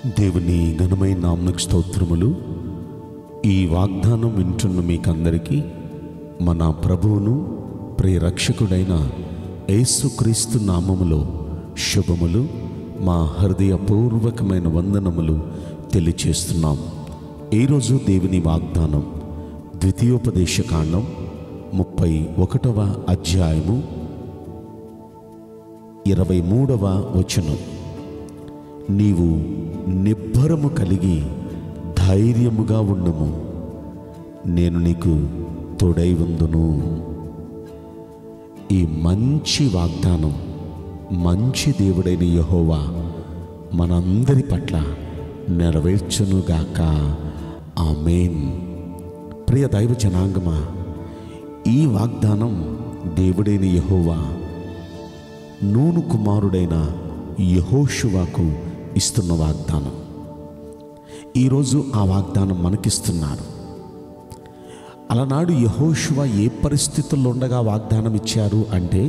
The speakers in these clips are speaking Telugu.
దేవుని ఘనమైన నామకు స్తోత్రములు ఈ వాగ్దానం వింటున్న మీకందరికీ మన ప్రభువును ప్రియరక్షకుడైన యేసుక్రీస్తు నామములో శుభములు మా హృదయపూర్వకమైన వందనములు తెలియచేస్తున్నాం ఈరోజు దేవుని వాగ్దానం ద్వితీయోపదేశకాండం ముప్పై ఒకటవ అధ్యాయము ఇరవై మూడవ వచనం నీవు నిబ్బరము కలిగి ధైర్యముగా ఉండుము నేను నీకు తోడై ఉందును ఈ మంచి వాగ్దానం మంచి దేవుడైన యహోవా మనందరి పట్ల నెరవేర్చునుగాక ఆమెన్ ప్రియ దైవ జనాంగమా ఈ వాగ్దానం దేవుడైన యహోవా నూను కుమారుడైన యహోషువాకు ఇస్తున్న వాగ్దానం ఈరోజు ఆ వాగ్దానం మనకిస్తున్నారు అలనాడు యహోషువ ఏ పరిస్థితుల్లో ఉండగా వాగ్దానం ఇచ్చారు అంటే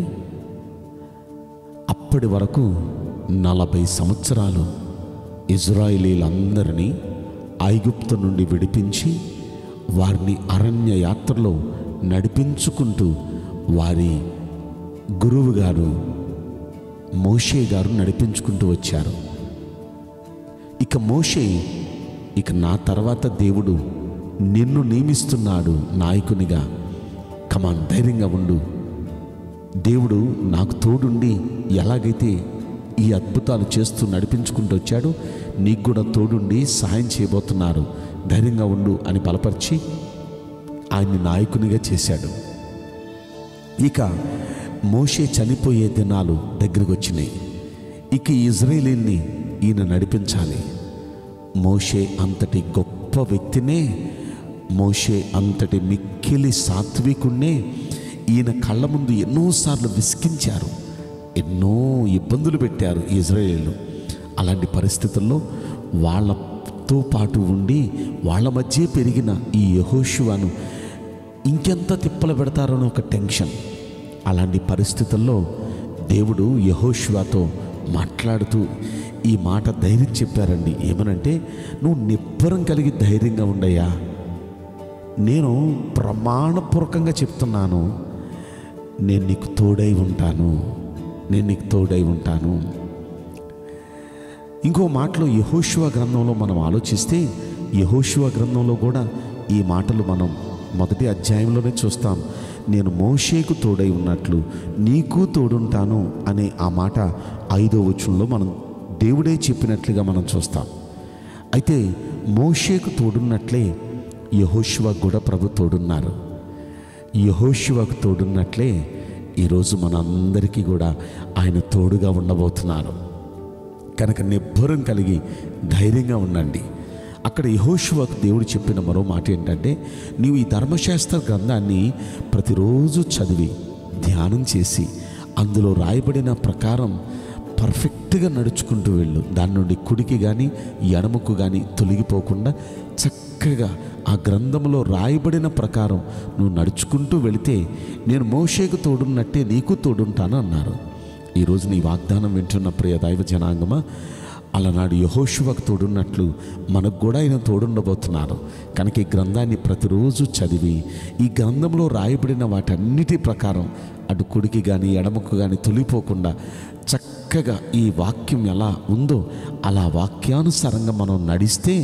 అప్పటి వరకు నలభై సంవత్సరాలు ఇజ్రాయిలీలందరినీ ఐగుప్తు నుండి విడిపించి వారిని అరణ్య యాత్రలో నడిపించుకుంటూ వారి గురువు గారు మోషే గారు నడిపించుకుంటూ వచ్చారు ఇక మోషే ఇక నా తర్వాత దేవుడు నిన్ను నియమిస్తున్నాడు నాయకునిగా కమాన్ ధైర్యంగా ఉండు దేవుడు నాకు తోడుండి ఎలాగైతే ఈ అద్భుతాలు చేస్తూ నడిపించుకుంటూ వచ్చాడో నీకు కూడా తోడుండి సహాయం చేయబోతున్నారు ధైర్యంగా ఉండు అని బలపరిచి ఆయన్ని నాయకునిగా చేశాడు ఇక మోషే చనిపోయే దినాలు దగ్గరికి వచ్చినాయి ఇక ఈ ఇజ్రాయేలీల్ని ఈయన నడిపించాలి మోషే అంతటి గొప్ప వ్యక్తినే మోషే అంతటి మిక్కిలి సాత్వికుణ్ణే ఈయన కళ్ళ ముందు ఎన్నోసార్లు విసికించారు ఎన్నో ఇబ్బందులు పెట్టారు ఈ ఇజ్రాయేళ్ళు అలాంటి పరిస్థితుల్లో వాళ్ళతో పాటు ఉండి వాళ్ళ మధ్య పెరిగిన ఈ యహోషువాను ఇంకెంత తిప్పలు పెడతారని ఒక టెన్షన్ అలాంటి పరిస్థితుల్లో దేవుడు యహోషువాతో మాట్లాడుతూ ఈ మాట ధైర్యం చెప్పారండి ఏమనంటే నువ్వు నిబ్బరం కలిగి ధైర్యంగా ఉండయ్యా నేను ప్రమాణపూర్వకంగా చెప్తున్నాను నేను నీకు తోడై ఉంటాను నేను నీకు తోడై ఉంటాను ఇంకో మాటలో యహోశివ గ్రంథంలో మనం ఆలోచిస్తే యహోశివ గ్రంథంలో కూడా ఈ మాటలు మనం మొదటి అధ్యాయంలోనే చూస్తాం నేను మోషేకు తోడై ఉన్నట్లు నీకు తోడుంటాను అనే ఆ మాట ఐదో వచనంలో మనం దేవుడే చెప్పినట్లుగా మనం చూస్తాం అయితే మోషేకు తోడున్నట్లే యహోశివ కూడా ప్రభు తోడున్నారు యహోశివకు తోడున్నట్లే ఈరోజు మనందరికీ కూడా ఆయన తోడుగా ఉండబోతున్నారు కనుక నిబ్బరం కలిగి ధైర్యంగా ఉండండి అక్కడ యహోశువకు దేవుడు చెప్పిన మరో మాట ఏంటంటే నీవు ఈ ధర్మశాస్త్ర గ్రంథాన్ని ప్రతిరోజు చదివి ధ్యానం చేసి అందులో రాయబడిన ప్రకారం పర్ఫెక్ట్గా నడుచుకుంటూ వెళ్ళు దాని నుండి కుడికి కానీ ఎడమకు కానీ తొలగిపోకుండా చక్కగా ఆ గ్రంథంలో రాయబడిన ప్రకారం నువ్వు నడుచుకుంటూ వెళితే నేను మోషేకు తోడున్నట్టే నీకు తోడుంటాను అన్నారు ఈరోజు నీ వాగ్దానం వింటున్న ప్రియ దైవ జనాంగమా అలనాడు యహోశువకు తోడున్నట్లు మనకు కూడా ఆయన తోడుండబోతున్నారు కనుక ఈ గ్రంథాన్ని ప్రతిరోజు చదివి ఈ గ్రంథంలో రాయబడిన వాటన్నిటి ప్రకారం అటు కుడికి కానీ ఎడమకు కానీ తొలిపోకుండా చక్కగా ఈ వాక్యం ఎలా ఉందో అలా వాక్యానుసారంగా మనం నడిస్తే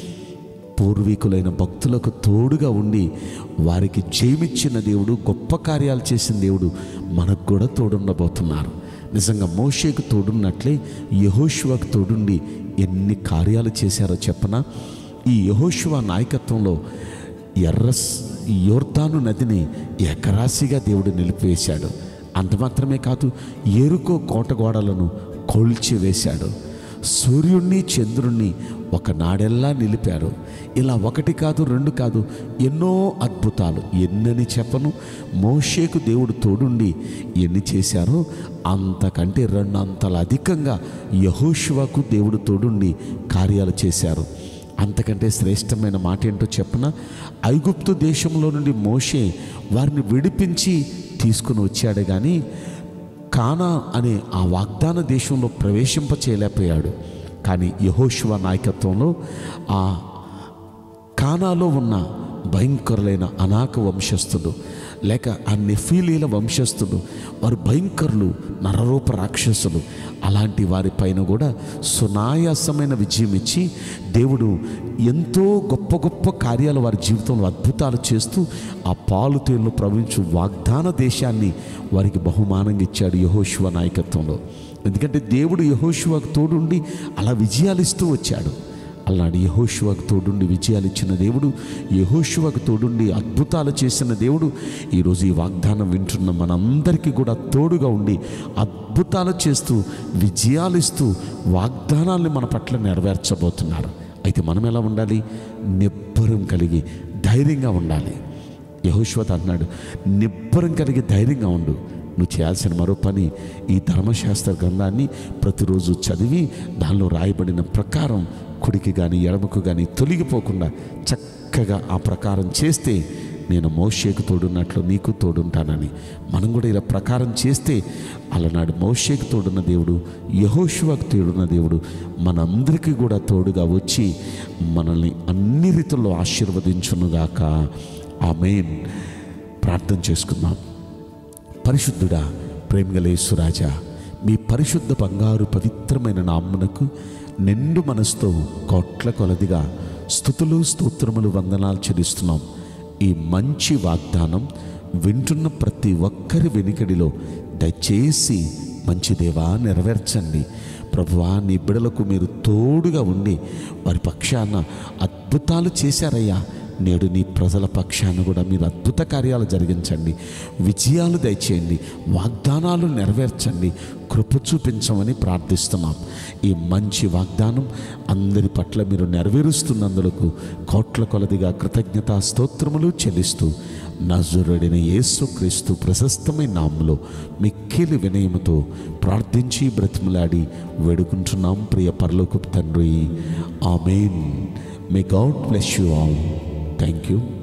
పూర్వీకులైన భక్తులకు తోడుగా ఉండి వారికి జయమిచ్చిన దేవుడు గొప్ప కార్యాలు చేసిన దేవుడు మనకు కూడా తోడుండబోతున్నారు నిజంగా మోషేకు తోడున్నట్లే యహోశివకు తోడుండి ఎన్ని కార్యాలు చేశారో చెప్పనా ఈ యహోశివ నాయకత్వంలో ఎర్ర యోర్దాను నదిని ఎకరాశిగా దేవుడు నిలిపివేశాడు అంత మాత్రమే కాదు ఎరుకో కోటగోడలను కొల్చివేశాడు సూర్యుణ్ణి చంద్రుణ్ణి ఒక నాడెల్లా నిలిపారు ఇలా ఒకటి కాదు రెండు కాదు ఎన్నో అద్భుతాలు ఎన్నని చెప్పను మోషేకు దేవుడు తోడుండి ఎన్ని చేశారో అంతకంటే రెండు అంతల అధికంగా యహోశివకు దేవుడు తోడుండి కార్యాలు చేశారు అంతకంటే శ్రేష్టమైన మాట ఏంటో చెప్పన ఐగుప్తు దేశంలో నుండి మోషే వారిని విడిపించి తీసుకుని వచ్చాడు కానీ కానా అనే ఆ వాగ్దాన దేశంలో ప్రవేశింప చేయలేకపోయాడు కానీ యహోశివ నాయకత్వంలో ఆ కానాలో ఉన్న భయంకరులైన అనాక వంశస్థుడు లేక ఆ నెఫీలీల వంశస్థుడు వారు భయంకరులు నరరూప రాక్షసులు అలాంటి వారి పైన కూడా సునాయాసమైన విజయం ఇచ్చి దేవుడు ఎంతో గొప్ప గొప్ప కార్యాలు వారి జీవితంలో అద్భుతాలు చేస్తూ ఆ పాలు తేళ్ళు ప్రవహించు వాగ్దాన దేశాన్ని వారికి బహుమానంగా ఇచ్చాడు యహోశివ నాయకత్వంలో ఎందుకంటే దేవుడు యహోశివకు తోడుండి అలా విజయాలు ఇస్తూ వచ్చాడు అలాంటి యహోశివకు తోడుండి విజయాలు ఇచ్చిన దేవుడు యహోశివకు తోడుండి అద్భుతాలు చేసిన దేవుడు ఈరోజు ఈ వాగ్దానం వింటున్న మనందరికీ కూడా తోడుగా ఉండి అద్భుతాలు చేస్తూ విజయాలు ఇస్తూ వాగ్దానాల్ని మన పట్ల నెరవేర్చబోతున్నారు అయితే మనం ఎలా ఉండాలి నిబ్బరం కలిగి ధైర్యంగా ఉండాలి యహోశ్వత అన్నాడు నిబ్బరం కలిగి ధైర్యంగా ఉండు నువ్వు చేయాల్సిన మరో పని ఈ ధర్మశాస్త్ర గ్రంథాన్ని ప్రతిరోజు చదివి దానిలో రాయబడిన ప్రకారం కుడికి కానీ ఎడమకు కానీ తొలగిపోకుండా చక్కగా ఆ ప్రకారం చేస్తే నేను మోషేకు తోడున్నట్లు నీకు తోడుంటానని మనం కూడా ఇలా ప్రకారం చేస్తే అలనాడు మోషేకు తోడున్న దేవుడు యహోశివకు తోడున్న దేవుడు మనందరికీ కూడా తోడుగా వచ్చి మనల్ని అన్ని రీతుల్లో ఆశీర్వదించునుగాక ఆమెన్ ప్రార్థన చేసుకుందాం పరిశుద్ధుడా ప్రేమగలేశ్వరాజా మీ పరిశుద్ధ బంగారు పవిత్రమైన నామ్మునకు నిండు మనసుతో కోట్ల కొలదిగా స్థుతులు స్తోత్రములు వందనాలు చెల్లిస్తున్నాం ఈ మంచి వాగ్దానం వింటున్న ప్రతి ఒక్కరి వెనుకడిలో దయచేసి మంచి దేవా నెరవేర్చండి ప్రభువా నీ బిడలకు మీరు తోడుగా ఉండి వారి పక్షాన అద్భుతాలు చేశారయ్యా నేడు నీ ప్రజల పక్షాన కూడా మీరు అద్భుత కార్యాలు జరిగించండి విజయాలు దయచేయండి వాగ్దానాలు నెరవేర్చండి కృప చూపించమని ప్రార్థిస్తున్నాం ఈ మంచి వాగ్దానం అందరి పట్ల మీరు నెరవేరుస్తున్నందులకు కోట్ల కొలదిగా కృతజ్ఞతా స్తోత్రములు చెల్లిస్తూ నజరుడిన యేసుక్రీస్తు ప్రశస్తమైన నామములో మిక్కిలి వినయముతో ప్రార్థించి బ్రతిమలాడి వేడుకుంటున్నాం ప్రియ పరలోకపు తండ్రి amen may God bless you all thank you